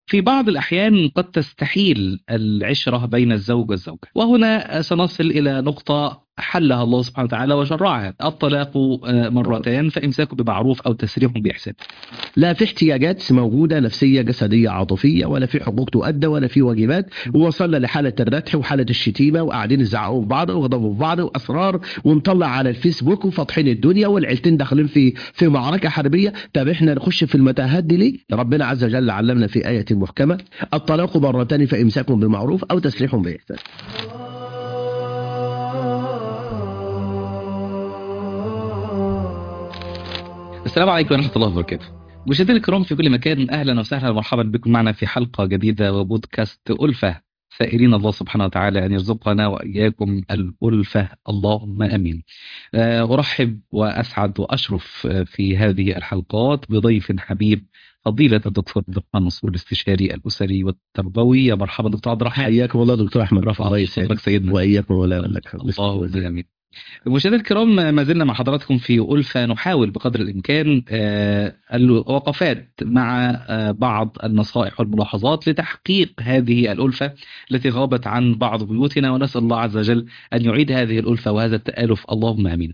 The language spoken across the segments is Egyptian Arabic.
في بعض الأحيان قد تستحيل العشرة بين الزوج والزوجة وهنا سنصل إلى نقطة حلها الله سبحانه وتعالى وشرعها الطلاق آه، مرتين فإمساك بمعروف أو تسريح بإحسان لا في احتياجات موجودة نفسية جسدية عاطفية ولا في حقوق تؤدى ولا في واجبات ووصلنا لحالة الردح وحالة الشتيمة وقاعدين يزعقوا في بعض ويغضبوا في بعض وأسرار ونطلع على الفيسبوك وفاتحين الدنيا والعيلتين داخلين في في معركة حربية طب احنا نخش في المتاهات دي ليه؟ ربنا عز وجل علمنا في آية محكمة الطلاق مرتين فإمساك بمعروف أو تسريح بإحسان السلام عليكم ورحمة الله وبركاته مشاهدينا الكرام في كل مكان أهلا وسهلا ومرحبا بكم معنا في حلقة جديدة وبودكاست ألفة سائرين الله سبحانه وتعالى أن يرزقنا وإياكم الألفة اللهم أمين آه، أرحب وأسعد وأشرف آه، في هذه الحلقات بضيف حبيب فضيلة الدكتور عبد الرحمن منصور الاستشاري الأسري والتربوي يا مرحبا دكتور عبد الرحمن حياكم الله دكتور أحمد رفع الله صدرك يسعدك سيدنا وإياكم ولا لك الله امين مشاهدينا الكرام ما زلنا مع حضراتكم في ألفة نحاول بقدر الإمكان آه، الوقفات مع آه، بعض النصائح والملاحظات لتحقيق هذه الألفة التي غابت عن بعض بيوتنا ونسأل الله عز وجل أن يعيد هذه الألفة وهذا التآلف اللهم آمين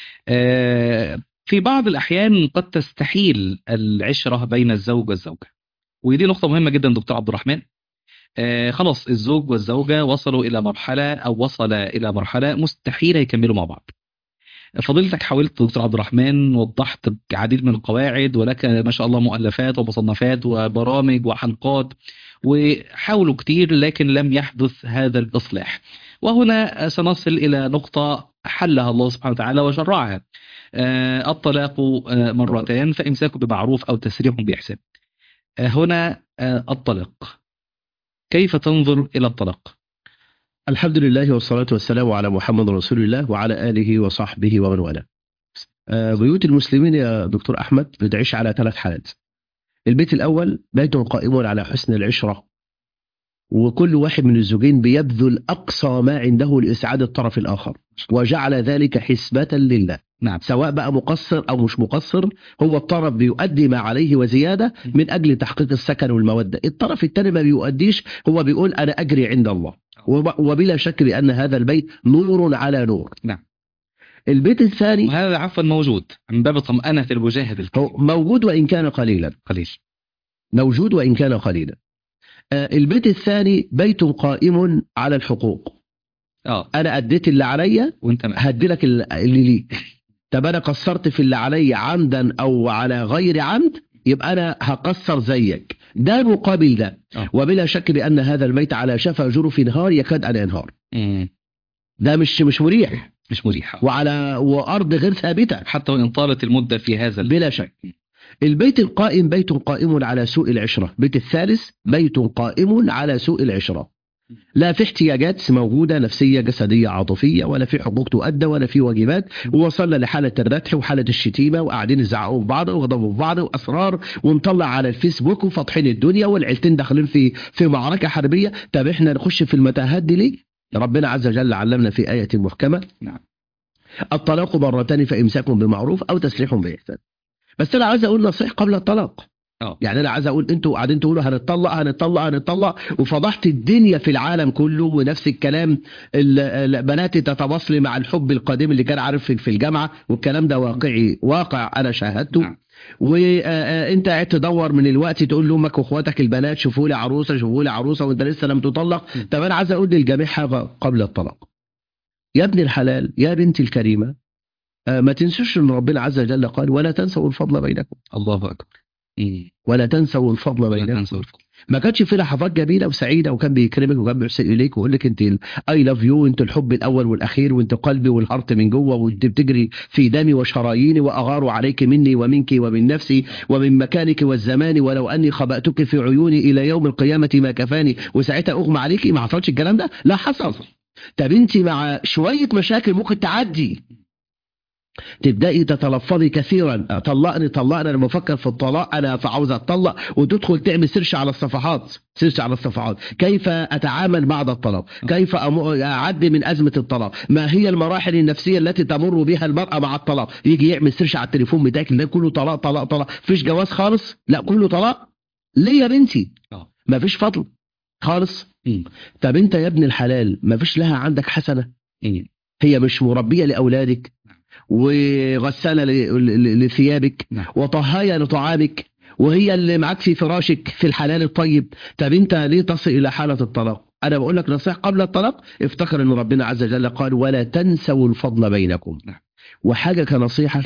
آه، في بعض الأحيان قد تستحيل العشرة بين الزوج والزوجة ودي نقطة مهمة جدا دكتور عبد الرحمن آه خلاص الزوج والزوجة وصلوا إلى مرحلة أو وصل إلى مرحلة مستحيل يكملوا مع بعض فضيلتك حاولت دكتور عبد الرحمن وضحت العديد من القواعد ولك ما شاء الله مؤلفات ومصنفات وبرامج وحلقات وحاولوا كتير لكن لم يحدث هذا الإصلاح وهنا سنصل إلى نقطة حلها الله سبحانه وتعالى وشرعها آه الطلاق آه مرتين فإمساك بمعروف أو تسريح بإحسان آه هنا آه الطلاق كيف تنظر إلى الطلاق الحمد لله والصلاة والسلام على محمد رسول الله وعلى آله وصحبه ومن والاه. آه، بيوت المسلمين يا دكتور أحمد بتعيش على ثلاث حالات. البيت الأول بيت قائم على حسن العشرة وكل واحد من الزوجين بيبذل أقصى ما عنده لإسعاد الطرف الآخر وجعل ذلك حسبة لله نعم سواء بقى مقصر أو مش مقصر هو الطرف بيؤدي ما عليه وزيادة من أجل تحقيق السكن والمودة الطرف الثاني ما بيؤديش هو بيقول أنا أجري عند الله وب- وبلا شك بأن هذا البيت نور على نور نعم. البيت الثاني وهذا عفوا موجود من باب طمأنة المجاهد هو موجود وإن كان قليلا القليل موجود وإن كان قليلا آه، البيت الثاني بيت قائم على الحقوق اه أنا أديت اللي عليا وانت ما. هدي لك ال- اللي ليك طب أنا قصرت في اللي عليا عمدا أو على غير عمد يبقى أنا هقصر زيك ده مقابل ده آه. وبلا شك بأن هذا البيت على شفا جرف نهار يكاد أن ينهار مم. ده مش مش مريح مش مريحة وعلى وأرض غير ثابتة حتى وإن طالت المدة في هذا ال... بلا شك البيت القائم بيت قائم على سوء العشرة بيت الثالث بيت قائم على سوء العشرة لا في احتياجات موجودة نفسية جسدية عاطفية ولا في حقوق تؤدى ولا في واجبات ووصلنا لحالة الردح وحالة الشتيمة وقاعدين يزعقوا في بعض ويغضبوا في بعض وأسرار ونطلع على الفيسبوك وفاتحين الدنيا والعيلتين داخلين في في معركة حربية طب احنا نخش في المتاهات دي ليه؟ ربنا عز وجل علمنا في آية محكمة نعم. الطلاق مرتين فإمساك بمعروف أو تسريح بإحسان بس أنا عايز أقول نصيحة قبل الطلاق اه يعني انا عايز اقول انتوا قاعدين تقولوا هنطلق هنطلق هنطلق وفضحت الدنيا في العالم كله ونفس الكلام ال- البنات تتواصلي مع الحب القديم اللي كان عارف في- في الجامعه والكلام ده واقعي واقع انا شاهدته نعم. وانت قاعد تدور من الوقت تقول لامك واخواتك البنات شوفوا لي عروسه شوفوا لي عروسه وانت لسه لم تطلق م. طب انا عايز اقول للجميع حاجه قبل الطلاق يا ابن الحلال يا بنتي الكريمه آه، ما تنسوش ان ربنا عز وجل قال ولا تنسوا الفضل بينكم الله أكبر مم. ولا تنسوا الفضل ولا بينكم تنسوا الفضل ما كانش في لحظات جميله وسعيده وكان بيكرمك وكان بيحسن اليك ويقول لك انت اي لاف يو انت الحب الاول والاخير وانت قلبي والهارت من جوه وانت بتجري في دمي وشراييني واغار عليك مني ومنك ومن نفسي ومن مكانك والزمان ولو اني خبأتك في عيوني الى يوم القيامه ما كفاني وساعتها اغمى عليكي ما حصلش الكلام ده لا حصل طب انت مع شويه مشاكل ممكن تعدي تبدأي تتلفظي كثيرا طلقني طلقني انا بفكر في الطلاق انا عاوز اتطلق وتدخل تعمل سيرش على الصفحات سيرش على الصفحات كيف اتعامل بعد الطلاق كيف أم- اعدي من ازمه الطلاق ما هي المراحل النفسيه التي تمر بها المراه مع الطلاق يجي يعمل سيرش على التليفون بتاعك ده كله طلاق طلاق طلاق فيش جواز خالص لا كله طلاق ليه يا بنتي آه. ما فيش فضل خالص مم. طب انت يا ابن الحلال ما فيش لها عندك حسنه مم. هي مش مربيه لاولادك وغساله ل- ل- لثيابك نعم. وطهايه لطعامك وهي اللي معاك في فراشك في الحلال الطيب طب انت ليه تصل الى حاله الطلاق انا بقول لك نصيحه قبل الطلاق افتكر ان ربنا عز وجل قال ولا تنسوا الفضل بينكم نعم. وحاجه كنصيحه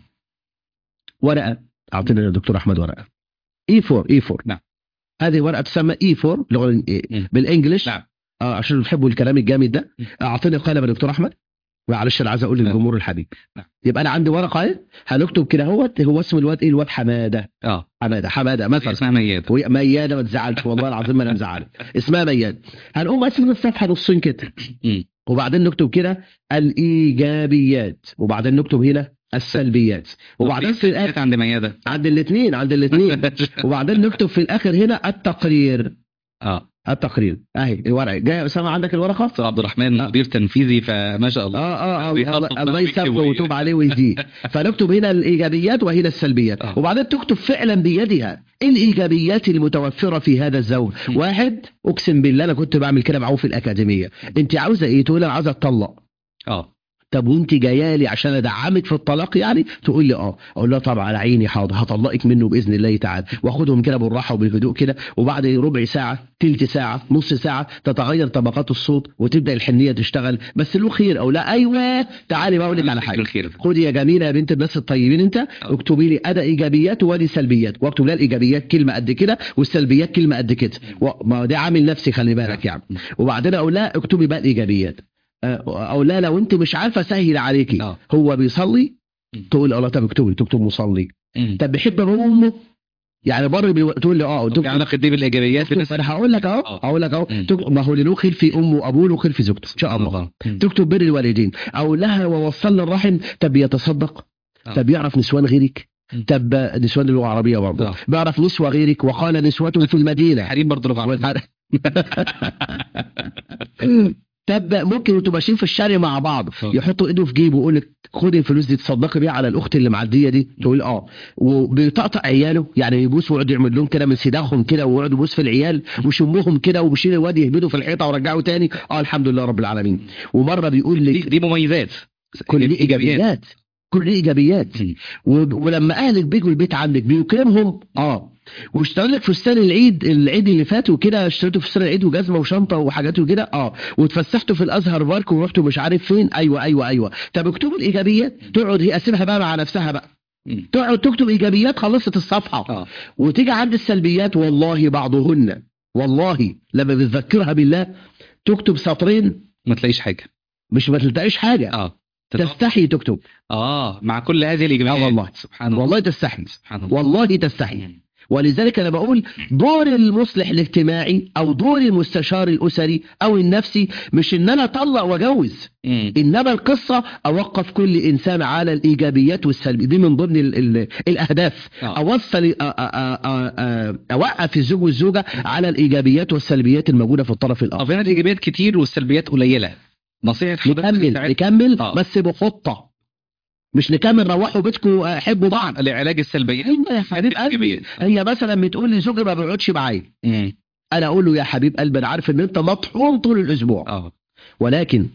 ورقه اعطينا يا دكتور احمد ورقه اي 4 اي 4 نعم. هذه ورقه تسمى اي 4 لغه مم. بالانجلش نعم. اه عشان بتحبوا الكلام الجامد ده مم. اعطيني قلم يا دكتور احمد معلش انا عايز اقول نعم. للجمهور الحبيب نعم. يبقى انا عندي ورقه اهي هنكتب كده اهوت هو اسم الواد ايه الواد حماده اه حماده حماده مثلا اسمها ميادة وهي مياده ما تزعلش والله العظيم ما انا مزعلك اسمها مياده هنقوم قاسمين الصفحه نصين كده مم. وبعدين نكتب كده الايجابيات وبعدين نكتب هنا السلبيات وبعدين في الاخر كانت عند ميادة عند الاثنين عند الاثنين وبعدين نكتب في الاخر هنا التقرير اه التقرير اهي الورقه جاي يا اسامه عندك الورقه استاذ عبد الرحمن آه. مدير تنفيذي فما شاء الله اه اه اه بيخطط الله- بقى الله ويكتب يسامحه وي- ويتوب عليه ويهديه فنكتب هنا الايجابيات وهنا السلبيات آه. وبعدين تكتب فعلا بيدها ايه الايجابيات المتوفره في هذا الزوج م. واحد اقسم بالله انا كنت بعمل كده معاه في الاكاديميه انت عاوزه ايه تقول انا عاوزه اتطلق اه طب وانت جايه لي عشان ادعمك في الطلاق يعني تقول لي اه اقول لها طبعا على عيني حاضر هطلقك منه باذن الله تعالى واخدهم كده بالراحه وبالهدوء كده وبعد ربع ساعه تلت ساعه نص ساعه تتغير طبقات الصوت وتبدا الحنيه تشتغل بس له خير او لا ايوه تعالي بقول لك على حاجه الخير خدي يا جميله يا بنت الناس الطيبين انت اكتبي لي ادا ايجابيات وادي سلبيات واكتب لها الايجابيات كلمه قد كده والسلبيات كلمه قد كده و- ما هو ده عامل نفسي خلي بالك يعني وبعدين اقول لها اكتبي بقى الايجابيات آه، او لا لو انت مش عارفه سهل عليكي اه هو بيصلي م. تقول الله طب اكتبي تكتب مصلي مم. طب بيحب ابوه وامه يعني بر بي... تقول لي اه طب تكتب في علاقة دي بالايجابيات تكتب- انا هقول لك اهو آه. هقول لك اهو مم. تكتب- ما هو اللي له خير في امه وابوه له خير في زوجته ان شاء الله مم. تكتب بر الوالدين او لها ووصلنا الرحم طب يتصدق آه. طب يعرف نسوان غيرك مم. طب نسوان اللغه العربيه برضه آه. بيعرف نسوه غيرك وقال نسوته في المدينه حريم برضه لغة عربية. والحر- طب ممكن انتوا ماشيين في الشارع مع بعض آه. يحطوا ايده في جيبه ويقول لك خدي الفلوس دي تصدقي بيها على الاخت اللي معديه دي تقول اه وبيطقطق عياله يعني يبوس ويقعد يعمل لهم كده من صداخهم كده ويقعد يبوس في العيال ويشمهم كده وبيشيل الواد يهبده في الحيطه ورجعه تاني اه الحمد لله رب العالمين ومره بيقول دي, لك دي مميزات كل دي ايجابيات كل دي ايجابيات مم. و- ولما اهلك بيجوا البيت عندك بيكرمهم اه واشتروا لك فستان العيد العيد اللي فات وكده اشتريتوا فستان العيد وجزمه وشنطه وحاجات وكده اه واتفسحتوا في الازهر بارك ورحتوا مش عارف فين ايوه ايوه ايوه طب اكتبوا الايجابيات تقعد هي اسيبها بقى مع نفسها بقى مم. تقعد تكتب ايجابيات خلصت الصفحه اه وتيجي عند السلبيات والله بعضهن والله لما بتذكرها بالله تكتب سطرين ما تلاقيش حاجة مش ما تلتقيش حاجه اه تستحي تكتب اه مع كل هذه الايجابيات آه والله. سبحان الله والله تستحي سبحان الله والله تستحي ولذلك انا بقول دور المصلح الاجتماعي او دور المستشار الاسري او النفسي مش ان انا اطلق واجوز مم. انما القصه اوقف كل انسان على الايجابيات والسلبيات دي من ضمن ال ال الاهداف آه. اوصل أ- أ- أ- أ- اوقف الزوج والزوجه على الايجابيات والسلبيات الموجوده في الطرف اه الاخر فينا الايجابيات كتير والسلبيات قليلة نصيحة حضرتك نكمل ساعات- نكمل آه. بس بخطه مش نكمل روحوا بيتكم آه، حبوا بعض لعلاج السلبيات ايوه يا حبيب قلبي هي مثلا بتقول لي زوجي ما بيقعدش معايا مم. انا اقول له يا حبيب قلبي انا عارف ان انت مطحون طول الاسبوع اه ولكن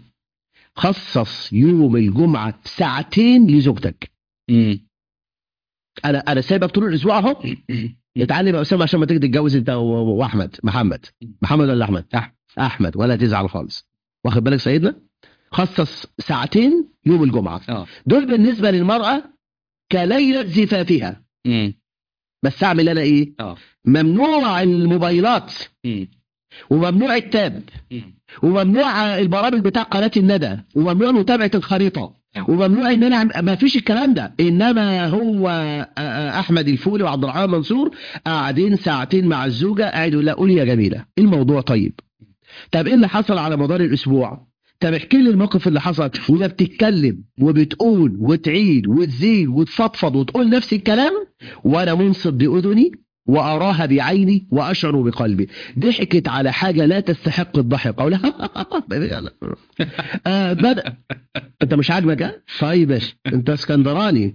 خصص يوم الجمعه ساعتين لزوجتك مم. انا انا سايبك طول الاسبوع اهو اتعلم يا اسامه عشان ما تيجي تتجوز انت و- و- واحمد محمد محمد ولا احمد أحمد. احمد ولا تزعل خالص واخد بالك سيدنا خصص ساعتين يوم الجمعه اه دول بالنسبه للمراه كليله زفافها مم. بس اعمل انا ايه اه ممنوع الموبايلات مم. وممنوع التاب مم. وممنوع البرامج بتاع قناه الندى وممنوع متابعه الخريطه وممنوع ان انا أعمل- ما فيش الكلام ده انما هو آه، آه، احمد الفولي وعبد الرحمن منصور قاعدين ساعتين مع الزوجه قاعد يقول لها قولي يا جميله إيه الموضوع طيب طب ايه اللي حصل على مدار الاسبوع طب احكي لي الموقف اللي حصل وهي بتتكلم وبتقول وتعيد وتزيد وتفضفض وتقول نفس الكلام وانا منصت باذني واراها بعيني واشعر بقلبي ضحكت على حاجه لا تستحق الضحك اقول لها آه بدا انت مش عاجبك ها؟ طيب ماشي انت اسكندراني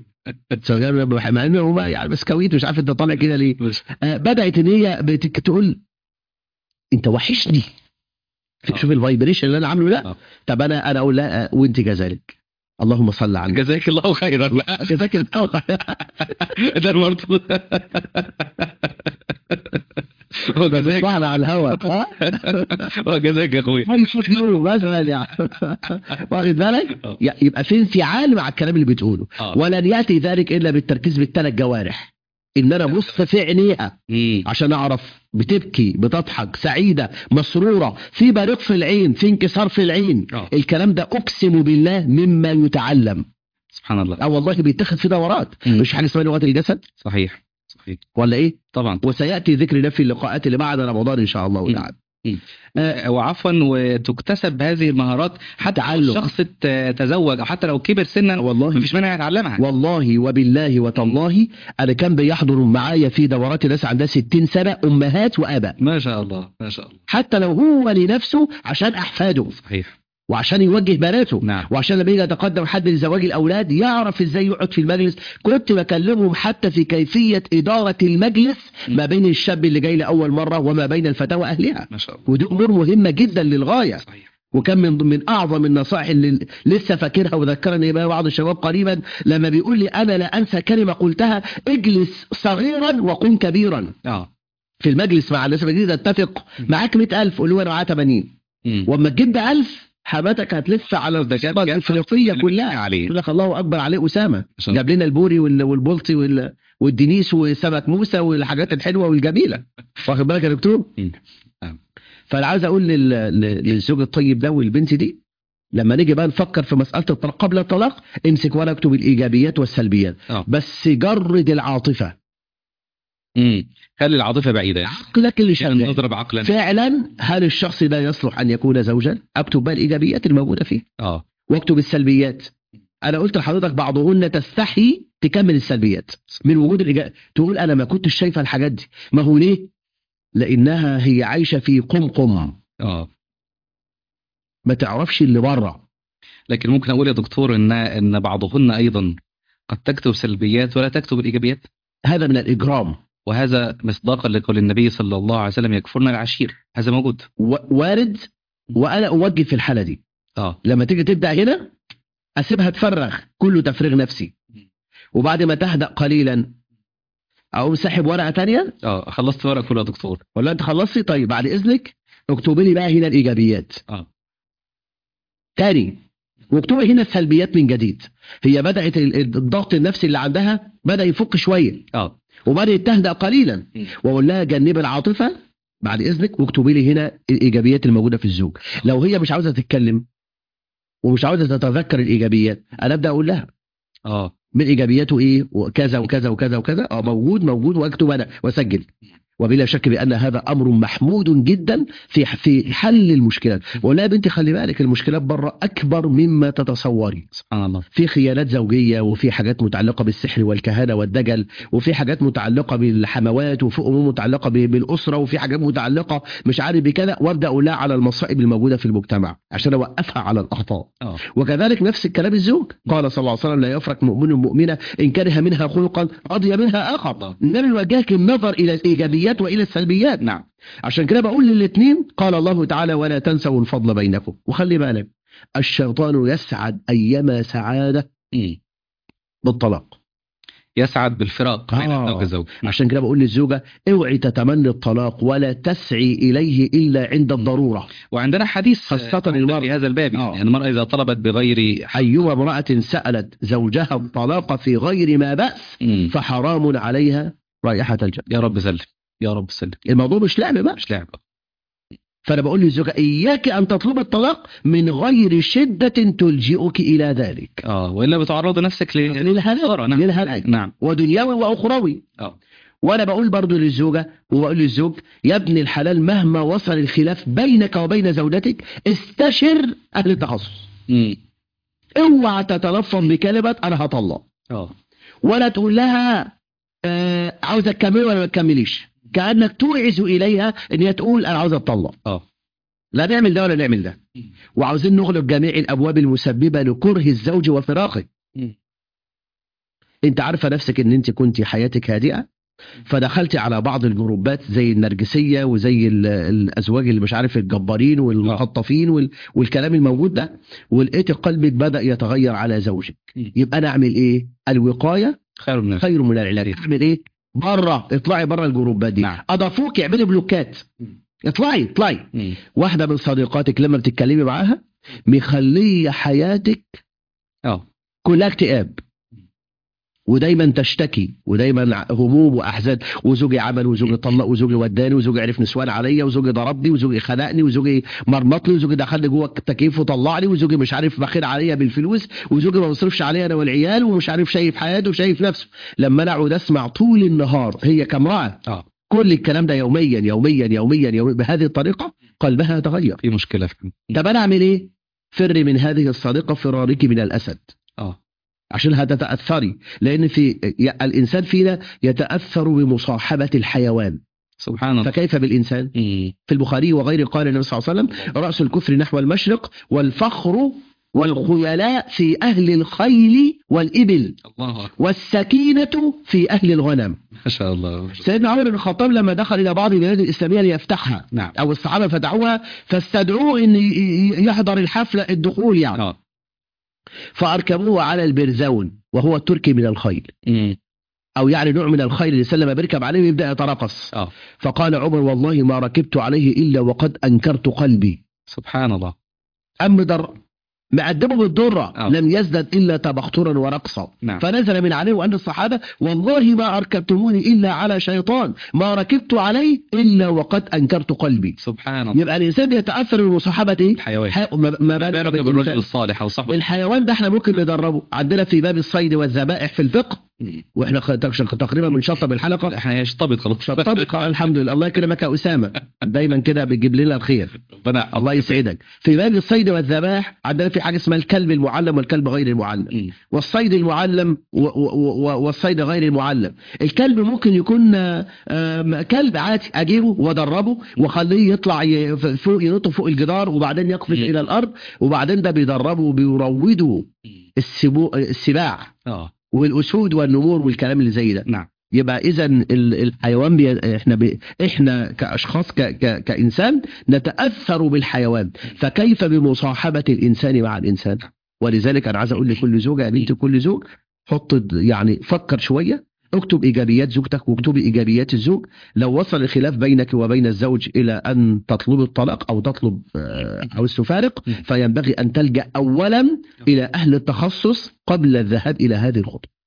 مع انه هو يعني بسكويت مش عارف انت طالع كده ليه بس. آه بدات ان هي بتك- تقول انت وحشني آه. شوف الفايبريشن اللي انا عامله ده آه. طب انا انا اقول لا وانت كذلك اللهم صل على النبي جزاك الله خيرا لا جزاك الله خير. ده برضه هو جزاك طلعنا على الهواء ها هو جزاك يا اخويا هنشوف نور مثلا يعني واخد بالك آه. ي- يبقى في انفعال مع الكلام اللي بتقوله آه. ولن ياتي ذلك الا بالتركيز بالثلاث جوارح ان انا ابص في عينيها مم. عشان اعرف بتبكي بتضحك سعيده مسروره في بريق في العين في انكسار في العين آه. الكلام ده اقسم بالله مما يتعلم سبحان الله اه والله بيتاخد في دورات مم. مش حاجه اسمها لغه الجسد صحيح صحيح ولا ايه طبعا وسياتي ذكر ده في اللقاءات اللي بعد رمضان ان شاء الله مم. تعالى مم. آه، وعفوا وتكتسب هذه المهارات حتى تعلم. لو الشخص ت- تزوج او حتى لو كبر سنا والله مفيش مانع يتعلمها والله وبالله وتالله انا كان بيحضر معايا في دورات ناس عندها 60 سنه امهات واباء ما شاء الله ما شاء الله حتى لو هو لنفسه عشان احفاده صحيح وعشان يوجه بناته نعم وعشان لما يجي يتقدم حد لزواج الاولاد يعرف ازاي يقعد في المجلس كنت بكلمهم حتى في كيفيه اداره المجلس ما بين الشاب اللي جاي لاول مره وما بين الفتاه واهلها ما شاء الله ودي امور مهمه جدا للغايه صحيح وكان من من اعظم النصائح اللي لسه فاكرها وذكرني بها بعض الشباب قريبا لما بيقول لي انا لا انسى كلمه قلتها اجلس صغيرا وكن كبيرا اه في المجلس مع الناس بجد اتفق معاك 100000 قول له انا معايا 80 مم. واما تجيب ب 1000 حماتك هتلف على القاره الافريقيه كلها عليه يقول لك الله اكبر عليه اسامه عشان- جاب لنا البوري وال- والبلطي وال- والدنيس وسمك موسى والحاجات الحلوه والجميله واخد بالك يا دكتور مم. نعم. فانا عاوز اقول لل- لل- للزوج الطيب ده والبنت دي لما نيجي بقى نفكر في مساله الطلاق قبل الطلاق امسك ورقه اكتب الايجابيات والسلبيات اه بس جرد العاطفه مم. خلي العاطفه بعيده يعني عقلك اللي يعني شغال نضرب عقلا فعلا هل الشخص ده يصلح ان يكون زوجا اكتب بقى الايجابيات الموجوده فيه اه واكتب السلبيات انا قلت لحضرتك بعضهن تستحي تكمل السلبيات من وجود الإجابة تقول انا ما كنتش شايفه الحاجات دي ما هو ليه لانها هي عايشه في قمقم اه ما تعرفش اللي بره لكن ممكن اقول يا دكتور ان ان بعضهن ايضا قد تكتب سلبيات ولا تكتب الايجابيات هذا من الاجرام وهذا مصداقا لقول النبي صلى الله عليه وسلم يكفرنا العشير هذا موجود و- وارد وانا اوجه في الحاله دي اه لما تيجي تبدا هنا اسيبها تفرغ كله تفريغ نفسي وبعد ما تهدأ قليلا اقوم ساحب ورقه تانية اه خلصت ورقه كله يا دكتور ولا انت خلصتي طيب بعد اذنك اكتبي لي بقى هنا الايجابيات اه تاني واكتبي هنا السلبيات من جديد هي بدات ال- ال- الضغط النفسي اللي عندها بدا يفك شويه اه وبدات تهدأ قليلا مم. واقول لها جنبي العاطفه بعد اذنك واكتبي لي هنا الايجابيات الموجوده في الزوج لو هي مش عاوزه تتكلم ومش عاوزه تتذكر الايجابيات انا ابدا اقول لها اه من ايجابياته ايه وكذا وكذا وكذا وكذا اه موجود موجود واكتب انا واسجل وبلا شك بان هذا امر محمود جدا في في حل المشكلات ولا يا بنتي خلي بالك المشكلات بره اكبر مما تتصوري سبحان الله في خيانات زوجيه وفي حاجات متعلقه بالسحر والكهانه والدجل وفي حاجات متعلقه بالحموات وفي امور متعلقه ب- بالاسره وفي حاجات متعلقه مش عارف بكذا وابدا اقول لها على المصائب الموجوده في المجتمع عشان اوقفها على الاخطاء اه وكذلك نفس الكلام الزوج قال صلى الله عليه وسلم لا يفرق مؤمن مؤمنة إن كره منها خلقا رضي منها آخر النبي وجهك النظر إلى الإيجابيات وإلى السلبيات نعم عشان كده بقول للاثنين قال الله تعالى ولا تنسوا الفضل بينكم وخلي بالك الشيطان يسعد أيما سعادة مم. بالطلاق يسعد بالفراق بين آه. الزوج والزوج عشان كده بقول للزوجة اوعي تتمني الطلاق ولا تسعي إليه إلا عند الضرورة وعندنا حديث خاصة آه، المرأة. في هذا الباب آه. يعني المرأة إذا طلبت بغير حق أيما امرأة سألت زوجها الطلاق في غير ما بأس مم. فحرام عليها رائحة الجنة يا رب سلم يا رب سلم الموضوع مش لعب بقى مش لعبة فانا بقول للزوجه اياك ان تطلب الطلاق من غير شده تلجئك الى ذلك اه والا بتعرض نفسك ل للهلاك نعم للهلاك نعم ودنيوي واخروي اه وانا بقول برضو للزوجه وبقول للزوج يا ابن الحلال مهما وصل الخلاف بينك وبين زوجتك استشر اهل التخصص مم. اوعى تتلفظ بكلمه انا هطلق اه ولا تقول لها آه عاوزه تكملي ولا ما تكمليش كانك توعز اليها ان هي تقول انا عاوزه اتطلق اه لا نعمل ده ولا نعمل ده وعاوزين نغلق جميع الابواب المسببه لكره الزوج وفراقه مم. انت عارفه نفسك ان انت كنت حياتك هادئه فدخلت على بعض الجروبات زي النرجسيه وزي ال- الازواج اللي مش عارف الجبارين والمخطفين وال- والكلام الموجود ده ولقيت قلبك بدا يتغير على زوجك مم. يبقى انا اعمل ايه الوقايه خير من خير من العلاج اعمل ايه بره اطلعي بره الجروبات دي نعم. اضافوك اعملي بلوكات مم. اطلعي اطلعي مم. واحده من صديقاتك لما بتتكلمي معاها مخليه حياتك اه كلها اكتئاب ودايما تشتكي ودايما هموم واحزان وزوجي عمل وزوجي طلق وزوجي وداني وزوجي عرف نسوان عليا وزوجي ضربني وزوجي خنقني وزوجي مرمطني وزوجي دخلني جوه التكييف وطلعني وزوجي مش عارف بخيل عليا بالفلوس وزوجي ما بيصرفش عليا انا والعيال ومش عارف شايف حياته وشايف نفسه لما انا اقعد اسمع طول النهار هي كامراه اه كل الكلام ده يوميا يوميا يوميا, يوميا بهذه الطريقه قلبها يتغير في مشكله فعلا طب انا اعمل ايه فري من هذه الصديقه فرارك من الاسد اه عشان هتتاثري لان في ي- الانسان فينا يتاثر بمصاحبه الحيوان سبحان الله فكيف بالانسان مم. في البخاري وغيره قال النبي صلى الله عليه وسلم راس الكفر نحو المشرق والفخر والخيلاء في اهل الخيل والابل الله اكبر والسكينه في اهل الغنم ما شاء الله سيدنا عمر بن الخطاب لما دخل الى بعض البلاد الاسلاميه ليفتحها نعم او الصحابه فتحوها فاستدعوه ان ي- ي- يحضر الحفله الدخول يعني اه فاركبوه على البرزون وهو التركي من الخيل مم. او يعني نوع من الخيل اللي سلم بيركب عليه ويبدا يترقص اه فقال عمر والله ما ركبت عليه الا وقد انكرت قلبي سبحان الله ام در مقدمه بالدره آه. لم يزدد الا تبخترا ورقصا نعم فنزل من عليه وان الصحابه والله ما اركبتموني الا على شيطان ما ركبت عليه الا وقد انكرت قلبي سبحان الله يبقى الانسان يتاثر بمصاحبه ايه؟ الحيوان ح- ما ما بالك بالك بالإنسان. بالرجل الصالح او صاحب الحيوان ده احنا ممكن ندربه عندنا في باب الصيد والذبائح في الفقه مم. واحنا خ- تقريبا بنشطب الحلقه احنا يشطبط خلاص شطبك الحمد لله الله يكرمك يا اسامه دايما كده بتجيب لنا الخير ربنا الله يسعدك في باب الصيد والذبائح عندنا في حاجه اسمها الكلب المعلم والكلب غير المعلم مم. والصيد المعلم و- و- و- والصيد غير المعلم الكلب ممكن يكون آه، آم، كلب عادي اجيبه وادربه واخليه يطلع ي- ف- فوق ينط فوق الجدار وبعدين يقفز مم. الى الارض وبعدين ده بيدربه وبيروده مم. السبو السباع اه والاسود والنمور والكلام اللي زي ده نعم يبقى اذا الحيوان بي احنا بي احنا كاشخاص ك ك كانسان نتاثر بالحيوان فكيف بمصاحبه الانسان مع الانسان ولذلك انا عايز اقول لكل زوجه يا بنت كل زوج حط د- يعني فكر شويه اكتب ايجابيات زوجتك واكتبي ايجابيات الزوج لو وصل الخلاف بينك وبين الزوج الى ان تطلب الطلاق او تطلب آه، او تفارق م. فينبغي ان تلجا اولا الى اهل التخصص قبل الذهاب الى هذه الخطوه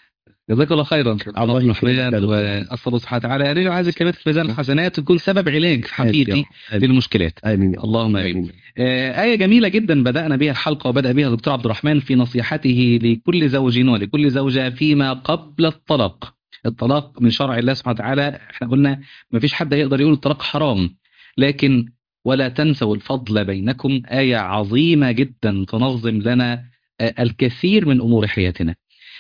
جزاك الله خيرا الله يكرمك. رحمن واسال الله سبحانه وتعالى يعني عايز الكلمات في ميزان الحسنات تكون سبب علاج حقيقي آمين. للمشكلات امين يا اللهم امين آه، آية جميلة جدا بدأنا بها الحلقة وبدأ بها الدكتور عبد الرحمن في نصيحته لكل زوج ولكل زوجة فيما قبل الطلاق الطلاق من شرع الله سبحانه وتعالى احنا قلنا ما فيش حد يقدر يقول الطلاق حرام لكن ولا تنسوا الفضل بينكم آية عظيمة جدا تنظم لنا آه، الكثير من أمور حياتنا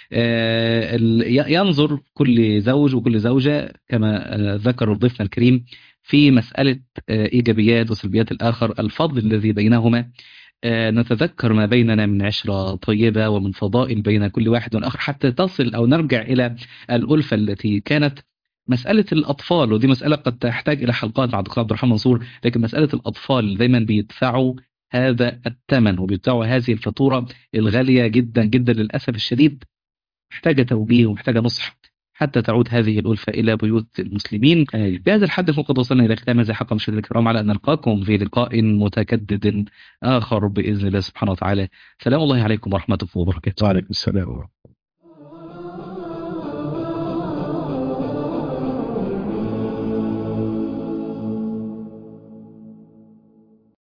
آه، ال- ي- ينظر كل زوج وكل زوجة كما آه، ذكر ضيفنا الكريم في مسألة آه، إيجابيات وسلبيات الآخر الفضل الذي بينهما آه، نتذكر ما بيننا من عشرة طيبة ومن فضائل بين كل واحد والآخر حتى تصل أو نرجع إلى الألفة التي كانت مسألة الأطفال ودي مسألة قد تحتاج إلى حلقات مع الدكتور عبد الرحمن منصور لكن مسألة الأطفال دايما بيدفعوا هذا الثمن وبيدفعوا هذه الفاتورة الغالية جدا جدا للأسف الشديد محتاجة توجيه ومحتاجة نصح حتى تعود هذه الألفة إلى بيوت المسلمين بهذا الحد نكون قد وصلنا إلى ختام هذه حلقة مشاهدينا الكرام على أن نلقاكم في لقاء متجدد آخر بإذن الله سبحانه وتعالى سلام الله عليكم ورحمة الله وبركاته وعليكم السلام